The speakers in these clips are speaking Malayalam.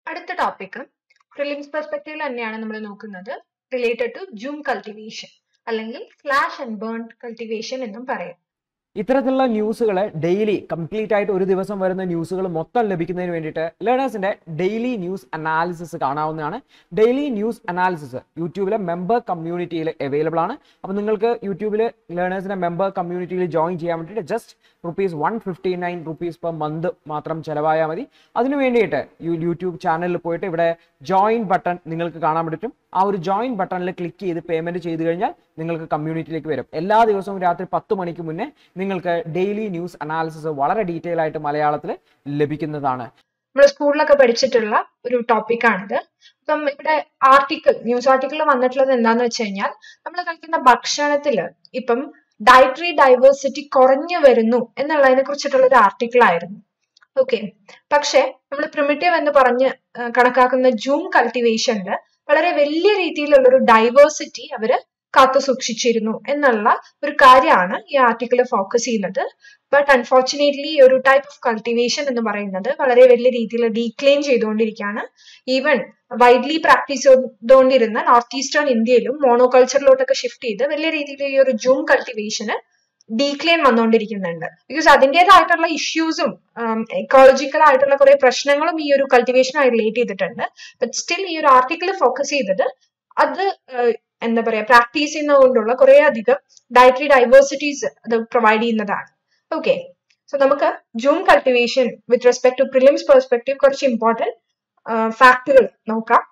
അടുത്ത ടോപ്പിക് പ്രിലിംസ് പെർസ്പെക്റ്റീവിൽ തന്നെയാണ് നമ്മൾ നോക്കുന്നത് റിലേറ്റഡ് ടു ജൂം കൾട്ടിവേഷൻ അല്ലെങ്കിൽ സ്ലാഷ് ആൻഡ് ബേൺ കൾട്ടിവേഷൻ എന്നും പറയും ഇത്തരത്തിലുള്ള ന്യൂസുകൾ ഡെയിലി കംപ്ലീറ്റ് ആയിട്ട് ഒരു ദിവസം വരുന്ന ന്യൂസുകൾ മൊത്തം ലഭിക്കുന്നതിന് വേണ്ടിയിട്ട് ലേണേഴ്സിന്റെ ഡെയിലി ന്യൂസ് അനാലിസിസ് കാണാവുന്നതാണ് ഡെയിലി ന്യൂസ് അനാലിസിസ് യൂട്യൂബിലെ മെമ്പർ കമ്മ്യൂണിറ്റിയിൽ അവൈലബിൾ ആണ് അപ്പോൾ നിങ്ങൾക്ക് യൂട്യൂബിൽ ലേണേഴ്സിന്റെ മെമ്പർ കമ്മ്യൂണിറ്റിയിൽ ജോയിൻ ചെയ്യാൻ വേണ്ടിയിട്ട് just rupees one fifty nine rupees per month മാത്രം ചിലവായാൽ മതി അതിനു വേണ്ടിയിട്ട് യു- യൂട്യൂബ് ചാനലിൽ പോയിട്ട് ഇവിടെ ജോയിൻ ബട്ടൺ നിങ്ങൾക്ക് കാണാൻ പറ്റും ആ ഒരു ജോയിൻ ബട്ടണിൽ ക്ലിക്ക് ചെയ്ത് പേയ്മെന്റ് ചെയ്ത് കഴിഞ്ഞാൽ നിങ്ങൾക്ക് കമ്മ്യൂണിറ്റിയിലേക്ക് വരും എല്ലാ ദിവസവും രാത്രി പത്ത് മണിക്ക് മുന്നേ നിങ്ങൾക്ക് ഡെയിലി ന്യൂസ് അനാലിസിസ് വളരെ ഡീറ്റെയിൽ ആയിട്ട് മലയാളത്തിൽ ലഭിക്കുന്നതാണ് നമ്മൾ സ്കൂളിലൊക്കെ പഠിച്ചിട്ടുള്ള ഒരു ടോപ്പിക്കാണിത് അപ്പം ഇവിടെ ആർട്ടിക്കിൾ ന്യൂസ് ആർട്ടിക്കിൾ വന്നിട്ടുള്ളത് എന്താന്ന് വെച്ച് കഴിഞ്ഞാൽ നമ്മൾ കഴിക്കുന്ന ഭക്ഷണത്തില് ഇപ്പം ഡയറ്ററി ഡൈവേഴ്സിറ്റി കുറഞ്ഞു വരുന്നു എന്നുള്ളതിനെ കുറിച്ചിട്ടുള്ള ഒരു ആർട്ടിക്കിൾ ആയിരുന്നു ഓക്കെ പക്ഷെ നമ്മൾ പ്രിമിറ്റീവ് എന്ന് പറഞ്ഞ് ആ, കണക്കാക്കുന്ന ജൂം കൾട്ടിവേഷനിൽ വളരെ വലിയ രീതിയിലുള്ള ഒരു ഡൈവേഴ്സിറ്റി അവര് കാത്തു സൂക്ഷിച്ചിരുന്നു എന്നുള്ള ഒരു കാര്യമാണ് ഈ ആർട്ടിക്കിൾ ഫോക്കസ് ചെയ്യുന്നത് ബട്ട് അൺഫോർച്ചുനേറ്റ്ലി ഈ ഒരു ടൈപ്പ് ഓഫ് കൾട്ടിവേഷൻ എന്ന് പറയുന്നത് വളരെ വലിയ രീതിയിൽ ഡീക്ലെയിൻ ചെയ്തുകൊണ്ടിരിക്കുകയാണ് ഈവൻ വൈഡ്ലി പ്രാക്ടീസ് ചെയ്തുകൊണ്ടിരുന്ന നോർത്ത് ഈസ്റ്റേൺ ഇന്ത്യയിലും മോണോകൾച്ചറിലോട്ടൊക്കെ ഷിഫ്റ്റ് ചെയ്ത് വലിയ രീതിയിൽ ഈ ഒരു ജൂം കൾട്ടിവേഷന് ഡീക്ലെയിൻ വന്നുകൊണ്ടിരിക്കുന്നുണ്ട് ബിക്കോസ് അതിൻ്റെതായിട്ടുള്ള ഇഷ്യൂസും എക്കോളജിക്കൽ ആയിട്ടുള്ള കുറെ പ്രശ്നങ്ങളും ഈ ഒരു കൾട്ടിവേഷനായി റിലേറ്റ് ചെയ്തിട്ടുണ്ട് ബട്ട് സ്റ്റിൽ ഈ ഒരു ആർട്ടിക്കിൾ ഫോക്കസ് ചെയ്തത് അത് ആഹ് എന്താ പറയാ പ്രാക്ടീസ് ചെയ്യുന്നത് കൊണ്ടുള്ള കുറെ അധികം ഡയറ്ററി ഡൈവേഴ്സിറ്റീസ് അത് പ്രൊവൈഡ് ചെയ്യുന്നതാണ് ഓക്കെ സോ നമുക്ക് jhum cultivation with respect to prelims perspective കുറച്ച് ഇമ്പോർട്ടൻറ്റ് ഫാക്ടുകൾ നോക്കാം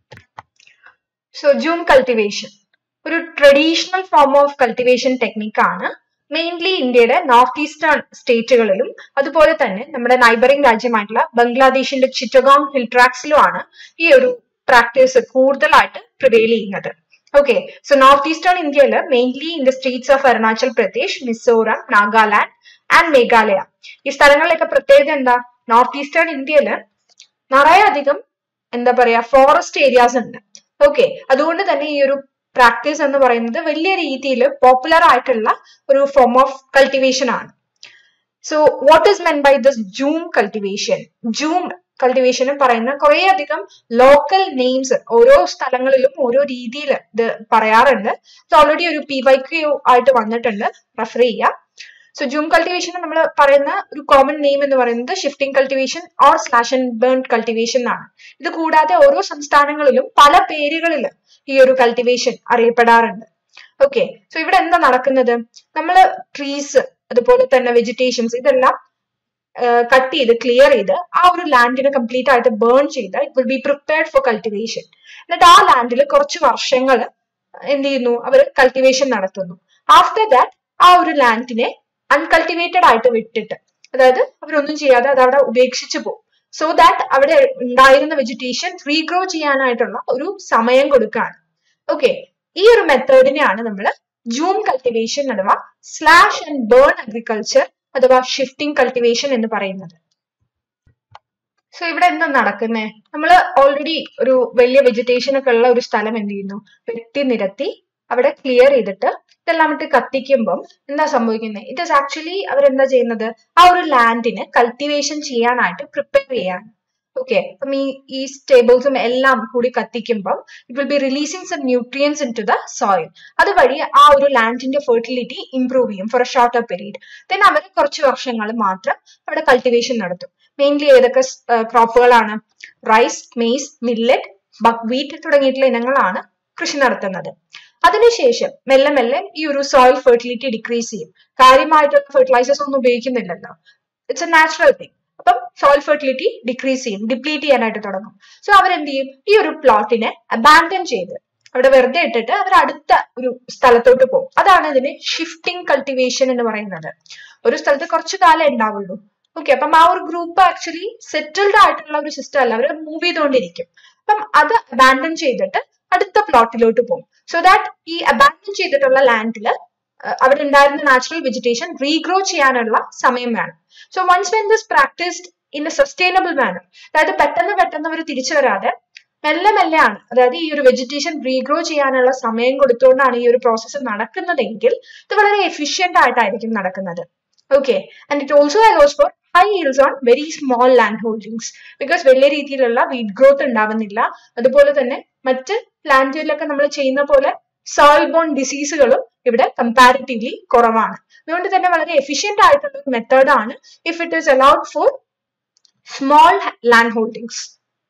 സോ ജൂം കൾട്ടിവേഷൻ ഒരു ട്രഡീഷണൽ ഫോം ഓഫ് കൾട്ടിവേഷൻ ടെക്നിക്കാണ് മെയിൻലി ഇന്ത്യയുടെ നോർത്ത് ഈസ്റ്റേൺ സ്റ്റേറ്റുകളിലും അതുപോലെ തന്നെ നമ്മുടെ നൈബറിംഗ് രാജ്യമായിട്ടുള്ള ബംഗ്ലാദേശിന്റെ ചിറ്റഗോങ് ഹിൽ ട്രാക്സിലുമാണ് ഈ ഒരു പ്രാക്ടീസ് കൂടുതലായിട്ട് പ്രിവെയിൽ ചെയ്യുന്നത് ഓക്കെ സോ നോർത്ത് ഈസ്റ്റേൺ ഇന്ത്യയിൽ mainly in the states of Arunachal Pradesh Mizoram Nagaland and Meghalaya ഈ സ്ഥലങ്ങളിലൊക്കെ പ്രത്യേകത എന്താ നോർത്ത് ഈസ്റ്റേൺ ഇന്ത്യയില് നിറയെ അധികം എന്താ പറയാ ഫോറസ്റ്റ് ഏരിയാസ് ഉണ്ട് ഓക്കെ അതുകൊണ്ട് തന്നെ ഈ ഒരു പ്രാക്ടീസ് എന്ന് പറയുന്നത് വലിയ രീതിയിൽ പോപ്പുലർ ആയിട്ടുള്ള ഒരു ഫോം ഓഫ് കൾട്ടിവേഷൻ ആണ് so what is meant by this jhum cultivation jhum കൾട്ടിവേഷന് പറയുന്ന കുറേ അധികം ലോക്കൽ നെയിംസ് ഓരോ സ്ഥലങ്ങളിലും ഓരോ രീതിയിൽ ഇത് പറയാറുണ്ട് ഇത് ഓൾറെഡി ഒരു പി വൈ ക്യു ആയിട്ട് വന്നിട്ടുണ്ട് റെഫർ ചെയ്യുക സോ ജൂം കൾട്ടിവേഷൻ നമ്മൾ പറയുന്ന ഒരു കോമൺ നെയിം എന്ന് പറയുന്നത് shifting cultivation or slash and burn cultivation എന്നാണ് ഇത് കൂടാതെ ഓരോ സംസ്ഥാനങ്ങളിലും പല പേരുകളിൽ ഈ ഒരു കൾട്ടിവേഷൻ അറിയപ്പെടാറുണ്ട് ഓക്കെ സോ ഇവിടെ എന്താ നടക്കുന്നത് നമ്മൾ ട്രീസ് അതുപോലെ തന്നെ വെജിറ്റേഷൻസ് ഇതെല്ലാം കട്ട് ചെയ്ത് ക്ലിയർ ചെയ്ത് ആ ഒരു ലാൻഡിനെ കംപ്ലീറ്റ് ആയിട്ട് ബേൺ ചെയ്ത് it will be prepared for cultivation എന്നിട്ട് ആ ലാൻഡിൽ കുറച്ച് വർഷങ്ങൾ എന്ത് ചെയ്യുന്നു അവർ കൾട്ടിവേഷൻ നടത്തുന്നു ആഫ്റ്റർ ദാറ്റ് ആ ഒരു ലാൻഡിനെ അൺകൾട്ടിവേറ്റഡ് ആയിട്ട് വിട്ടിട്ട് അതായത് അവരൊന്നും ചെയ്യാതെ അത് അവിടെ ഉപേക്ഷിച്ച് പോകും സോ ദാറ്റ് അവിടെ ഉണ്ടായിരുന്ന വെജിറ്റേഷൻ റീഗ്രോ ചെയ്യാനായിട്ടുള്ള ഒരു സമയം കൊടുക്കുകയാണ് ഓക്കെ ഈ ഒരു മെത്തേഡിനെയാണ് നമ്മൾ ജൂം കൾട്ടിവേഷൻ അഥവാ സ്ലാഷ് ആൻഡ് ബേൺ അഗ്രികൾച്ചർ അഥവാ ഷിഫ്റ്റിംഗ് കൾട്ടിവേഷൻ എന്ന് പറയുന്നത് സോ ഇവിടെ എന്താ നടക്കുന്നേ നമ്മൾ ഓൾറെഡി ഒരു വലിയ വെജിറ്റേഷൻ ഒക്കെ ഉള്ള ഒരു സ്ഥലം എന്ത് ചെയ്യുന്നു വെട്ടി നിരത്തി അവിടെ ക്ലിയർ ചെയ്തിട്ട് ഇതെല്ലാം ഇട്ട് കത്തിക്കുമ്പം എന്താ സംഭവിക്കുന്നത് ഇറ്റ് ഇസ് ആക്ച്വലി അവരെന്താ ചെയ്യുന്നത് ആ ഒരു ലാൻഡിനെ കൾട്ടിവേഷൻ ചെയ്യാനായിട്ട് പ്രിപ്പയർ ചെയ്യാണ് ഓക്കെ അപ്പം ഈ ഈ സ്റ്റേബിൾസും എല്ലാം കൂടി കത്തിക്കുമ്പം it will be releasing some nutrients into the soil അതുവഴി ആ ഒരു ലാൻഡിന്റെ ഫെർട്ടിലിറ്റി ഇംപ്രൂവ് ചെയ്യും for a shorter period then അവർ കുറച്ച് വർഷങ്ങൾ മാത്രം അവിടെ കൾട്ടിവേഷൻ നടത്തും മെയിൻലി ഏതൊക്കെ ക്രോപ്പുകളാണ് റൈസ് മെയ്സ് മില്ലറ്റ് ബക്വീറ്റ് തുടങ്ങിയിട്ടുള്ള ഇനങ്ങളാണ് കൃഷി നടത്തുന്നത് അതിനുശേഷം മെല്ലെ മെല്ലെ ഈ ഒരു സോയിൽ ഫെർട്ടിലിറ്റി ഡിക്രീസ് ചെയ്യും കാര്യമായിട്ടുള്ള ഫെർട്ടിലൈസേഴ്സ് ഒന്നും ഉപയോഗിക്കുന്നില്ലല്ലോ ഇറ്റ്സ് എ നാച്ചുറൽ തിങ് അപ്പം സോയിൽ ഫെർട്ടിലിറ്റി ഡിക്രീസ് ചെയ്യും ഡിപ്ലീറ്റ് ചെയ്യാനായിട്ട് തുടങ്ങും സോ അവരെന്ത് ചെയ്യും ഈ ഒരു പ്ലോട്ടിനെ അബാൻഡൻ ചെയ്ത് അവിടെ വെറുതെ ഇട്ടിട്ട് അവർ അടുത്ത ഒരു സ്ഥലത്തോട്ട് പോകും അതാണ് ഇതിന് ഷിഫ്റ്റിംഗ് കൾട്ടിവേഷൻ എന്ന് പറയുന്നത് ഒരു സ്ഥലത്ത് കുറച്ചു കാലം ഉണ്ടാവുള്ളൂ ഓക്കെ അപ്പം ആ ഒരു ഗ്രൂപ്പ് ആക്ച്വലി സെറ്റിൽഡ് ആയിട്ടുള്ള ഒരു സിസ്റ്റം അല്ല അവർ മൂവ് ചെയ്തുകൊണ്ടിരിക്കും അപ്പം അത് അബാൻഡൻ ചെയ്തിട്ട് അടുത്ത പ്ലോട്ടിലോട്ട് പോകും സോ ദാറ്റ് ഈ അബാൻഡൻ ചെയ്തിട്ടുള്ള ലാൻഡിൽ അവിടെ ഉണ്ടായിരുന്ന നാച്ചുറൽ വെജിറ്റേഷൻ റീഗ്രോ ചെയ്യാനുള്ള സമയം വേണം so once when this practised in a sustainable manner അതായത് പെട്ടെന്ന് പെട്ടെന്ന് അവർ തിരിച്ചു വരാതെ മെല്ലെ മെല്ലെയാണ് അതായത് ഈ ഒരു വെജിറ്റേഷൻ റീഗ്രോ ചെയ്യാനുള്ള സമയം കൊടുത്തുകൊണ്ടാണ് ഈ ഒരു പ്രോസസ്സ് നടക്കുന്നതെങ്കിൽ ഇത് വളരെ എഫിഷ്യന്റ് ആയിട്ടായിരിക്കും നടക്കുന്നത് okay and it also allows for high yields on very small land holdings because വലിയ രീതിയിലുള്ള വീറ്റ് ഗ്രോത്ത് ഉണ്ടാവുന്നില്ല അതുപോലെ തന്നെ മറ്റ് പ്ലാന്റിലൊക്കെ നമ്മൾ ചെയ്യുന്ന പോലെ സോയിൽ ബോൺ ഡിസീസുകളും ഇവിടെ കമ്പാരിറ്റീവ്ലി കുറവാണ് അതുകൊണ്ട് തന്നെ വളരെ എഫിഷ്യന്റ് ആയിട്ടുള്ള ഒരു മെത്തേഡാണ് if it is allowed for small land holdings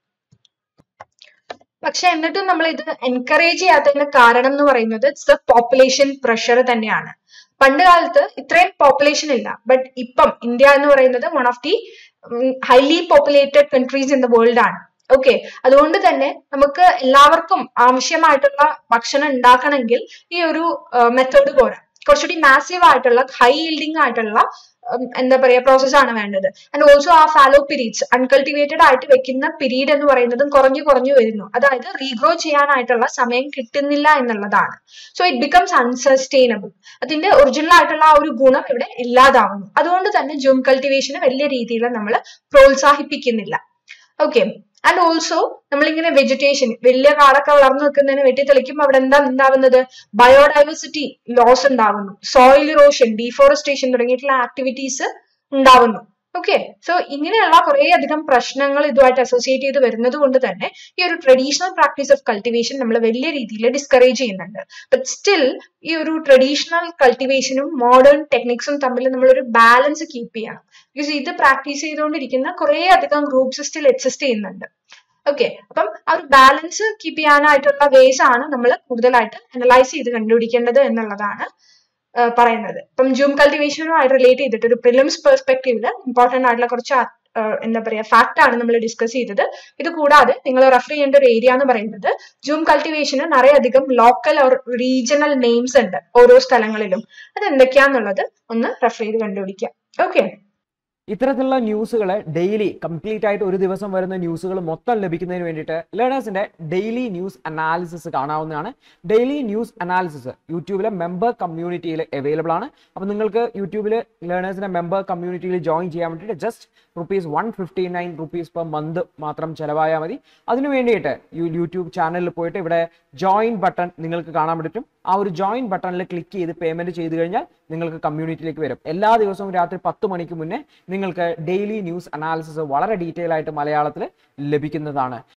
പക്ഷെ എന്നിട്ടും നമ്മൾ ഇത് എൻകറേജ് ചെയ്യാത്തതിന്റെ കാരണം എന്ന് പറയുന്നത് ഇറ്റ്സ് ദ പോപ്പുലേഷൻ പ്രഷർ തന്നെയാണ് പണ്ട് കാലത്ത് ഇത്രയും പോപ്പുലേഷൻ ഇല്ല ബട്ട് ഇപ്പം ഇന്ത്യ എന്ന് പറയുന്നത് one of the highly populated countries in the world ആണ് ഓക്കെ അതുകൊണ്ട് തന്നെ നമുക്ക് എല്ലാവർക്കും ആവശ്യമായിട്ടുള്ള ഭക്ഷണം ഉണ്ടാക്കണമെങ്കിൽ ഈ ഒരു മെത്തേഡ് പോരാ കുറച്ചുകൂടി മാസീവ് ആയിട്ടുള്ള ഹൈ ഈൽഡിങ് ആയിട്ടുള്ള ഉം, എന്താ പറയാ പ്രോസസ് ആണ് വേണ്ടത് ആൻഡ് ഓൾസോ ആ ഫാലോ പീരീഡ്സ് അൺകൾട്ടിവേറ്റഡ് ആയിട്ട് വെക്കുന്ന പീരീഡ് എന്ന് പറയുന്നതും കുറഞ്ഞു കുറഞ്ഞു വരുന്നു അതായത് റീഗ്രോ ചെയ്യാനായിട്ടുള്ള സമയം കിട്ടുന്നില്ല എന്നുള്ളതാണ് സോ ഇറ്റ് ബിക്കംസ് അൺസസ്റ്റൈനബിൾ അതിന്റെ ഒറിജിനൽ ആയിട്ടുള്ള ആ ഒരു ഗുണം ഇവിടെ ഇല്ലാതാവുന്നു അതുകൊണ്ട് തന്നെ ജൂം കൾട്ടിവേഷന് വലിയ രീതിയിൽ നമ്മൾ പ്രോത്സാഹിപ്പിക്കുന്നില്ല ഓക്കെ ആൻഡ് ഓൾസോ നമ്മളിങ്ങനെ വെജിറ്റേഷൻ വലിയ കാടൊക്കെ വളർന്നു നിൽക്കുന്നതിന് വെട്ടി തെളിക്കുമ്പോൾ അവിടെ എന്താ ഉണ്ടാവുന്നത് ബയോഡൈവേഴ്സിറ്റി ലോസ് ഉണ്ടാവുന്നു സോയിൽ ഇറോഷൻ ഡീഫോറസ്റ്റേഷൻ തുടങ്ങിയിട്ടുള്ള ആക്ടിവിറ്റീസ് ഉണ്ടാവുന്നു ഓക്കെ സോ ഇങ്ങനെയുള്ള കുറേ അധികം പ്രശ്നങ്ങൾ ഇതുമായിട്ട് അസോസിയേറ്റ് ചെയ്ത് വരുന്നത് കൊണ്ട് തന്നെ ഈ ഒരു ട്രഡീഷണൽ പ്രാക്ടീസ് ഓഫ് കൾട്ടിവേഷൻ നമ്മൾ വലിയ രീതിയിൽ ഡിസ്കറേജ് ചെയ്യുന്നുണ്ട് ബട്ട് സ്റ്റിൽ ഈ ഒരു ട്രഡീഷണൽ കൾട്ടിവേഷനും മോഡേൺ ടെക്നിക്സും തമ്മിൽ നമ്മളൊരു ബാലൻസ് കീപ്പ് ചെയ്യണം ബിക്കോസ് ഇത് പ്രാക്ടീസ് ചെയ്തുകൊണ്ടിരിക്കുന്ന കുറേ അധികം ഗ്രൂപ്പ്സ് സ്റ്റിൽ എക്സിസ്റ്റ് ചെയ്യുന്നുണ്ട് ഓക്കെ അപ്പം ആ ഒരു ബാലൻസ് കീപ്പ് ചെയ്യാനായിട്ടുള്ള വേസ് ആണ് നമ്മൾ കൂടുതലായിട്ട് അനലൈസ് ചെയ്ത് കണ്ടുപിടിക്കേണ്ടത് എന്നുള്ളതാണ് ആ, പറയുന്നത് ഇപ്പം ജൂം കൾട്ടിവേഷനുമായിട്ട് റിലേറ്റ് ചെയ്തിട്ട് ഒരു പ്രിലിംസ് പെർസ്പെക്റ്റീവില് ഇമ്പോർട്ടന്റ് ആയിട്ടുള്ള കുറച്ച് ആ- ആ, എന്താ പറയാ ഫാക്ട് ആണ് നമ്മൾ ഡിസ്കസ് ചെയ്തത് ഇത് കൂടാതെ നിങ്ങൾ റെഫർ ചെയ്യേണ്ട ഒരു ഏരിയ എന്ന് പറയുന്നത് ജൂം കൾട്ടിവേഷന് നിറയധികം ലോക്കൽ ഓർ റീജിയണൽ നെയിംസ് ഉണ്ട് ഓരോ സ്ഥലങ്ങളിലും അത് എന്തൊക്കെയാന്നുള്ളത് ഒന്ന് റെഫർ ചെയ്ത് കണ്ടുപിടിക്കാം ഓക്കെ ഇത്തരത്തിലുള്ള ന്യൂസുകളെ ഡെയിലി കംപ്ലീറ്റ് ആയിട്ട് ഒരു ദിവസം വരുന്ന ന്യൂസുകൾ മൊത്തം ലഭിക്കുന്നതിന് വേണ്ടിയിട്ട് ലേണേഴ്സിന്റെ ഡെയിലി ന്യൂസ് അനാലിസിസ് കാണാവുന്നതാണ് ഡെയിലി ന്യൂസ് അനാലിസിസ് യൂട്യൂബിലെ മെമ്പർ കമ്മ്യൂണിറ്റിയിൽ അവൈലബിൾ ആണ് അപ്പോൾ നിങ്ങൾക്ക് യൂട്യൂബിൽ ലേണേഴ്സിന്റെ മെമ്പർ കമ്മ്യൂണിറ്റിയിൽ ജോയിൻ ചെയ്യാൻ വേണ്ടിയിട്ട് just rupees one fifty nine rupees per month മാത്രം ചിലവായാൽ മതി അതിനു വേണ്ടിയിട്ട് യു- യൂട്യൂബ് ചാനലിൽ പോയിട്ട് ഇവിടെ ജോയിൻ ബട്ടൺ നിങ്ങൾക്ക് കാണാൻ പറ്റും ആ ഒരു ജോയിൻ ബട്ടണിൽ ക്ലിക്ക് ചെയ്ത് പേയ്മെന്റ് ചെയ്ത് കഴിഞ്ഞാൽ നിങ്ങൾക്ക് കമ്മ്യൂണിറ്റിയിലേക്ക് വരും എല്ലാ ദിവസവും രാത്രി പത്ത് മണിക്ക് മുന്നേ നിങ്ങൾക്ക് ഡെയിലി ന്യൂസ് അനാലിസിസ് വളരെ ഡീറ്റെയിൽ ആയിട്ട് മലയാളത്തിൽ ലഭിക്കുന്നതാണ്